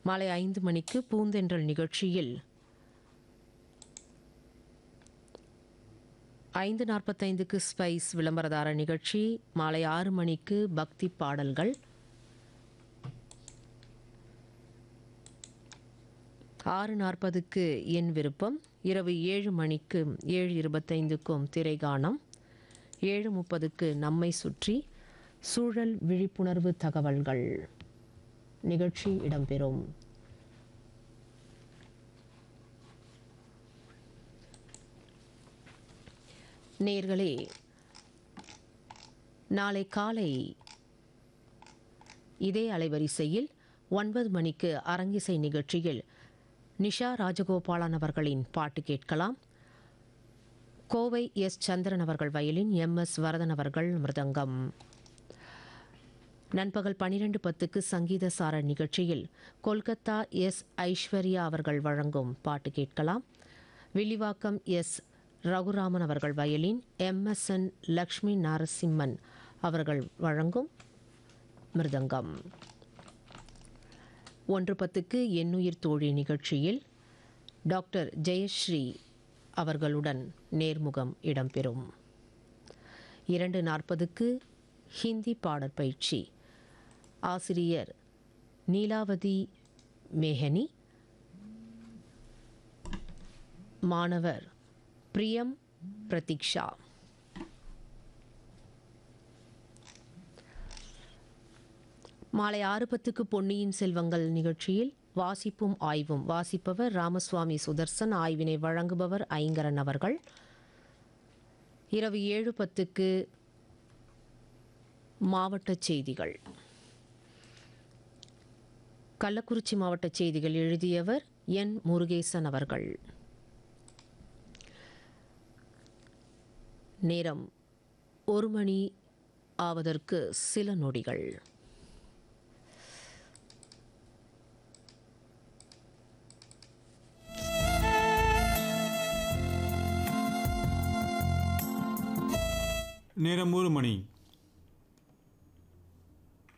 மாலை ஐந்து மணிக்கு பூந்தென்றல் நிகழ்ச்சியில் ஐந்து நாற்பத்தைந்துக்கு ஸ்பைஸ் விளம்பரதார நிகழ்ச்சி மாலை ஆறு மணிக்கு பக்தி பாடல்கள் ஆறு நாற்பதுக்கு என் விருப்பம் இரவு ஏழு மணிக்கு ஏழு இருபத்தைந்துக்கும் திரைகானம் ஏழு முப்பதுக்கு நம்மை சுற்றி சூழல் விழிப்புணர்வு தகவல்கள் நிகழ்ச்சி இடம்பெறும் நேர்களே நாளை காலை இதே அலைவரிசையில் ஒன்பது மணிக்கு அரங்கிசை நிகழ்ச்சியில் நிஷா ராஜகோபாலன் அவர்களின் பாட்டு கேட்கலாம் கோவை எஸ் சந்திரன் அவர்கள் வயலின் எம் எஸ் வரதன் அவர்கள் மிருதங்கம் நண்பகல் பனிரெண்டு பத்துக்கு சங்கீத சார நிகழ்ச்சியில் கொல்கத்தா எஸ் ஐஸ்வர்யா அவர்கள் வழங்கும் பாட்டு கேட்கலாம் வில்லிவாக்கம் எஸ் ரகுராமன் அவர்கள் வயலின் எம்எஸ்என் லக்ஷ்மி நரசிம்மன் அவர்கள் வழங்கும் மிருதங்கம் ஒன்று பத்துக்கு எண்ணுயிர் தோழி நிகழ்ச்சியில் டாக்டர் ஜெயஸ்ரீ அவர்களுடன் நேர்முகம் இடம்பெறும் இரண்டு நாற்பதுக்கு ஹிந்தி பாடற்பயிற்சி ஆசிரியர் நீலாவதி மேஹனி மாணவர் பிரியம் பிரதீக்ஷா மாலை ஆறு பத்துக்கு பொன்னியின் செல்வங்கள் நிகழ்ச்சியில் வாசிப்பும் ஆய்வும் வாசிப்பவர் ராமசுவாமி சுதர்சன் ஆய்வினை வழங்குபவர் ஐங்கரன் அவர்கள் இரவு ஏழு பத்துக்கு மாவட்ட செய்திகள் கள்ளக்குறிச்சி மாவட்ட செய்திகள் எழுதியவர் என் முருகேசன் அவர்கள் நேரம் ஒரு மணி ஆவதற்கு சில நொடிகள் நேரம் ஒரு மணி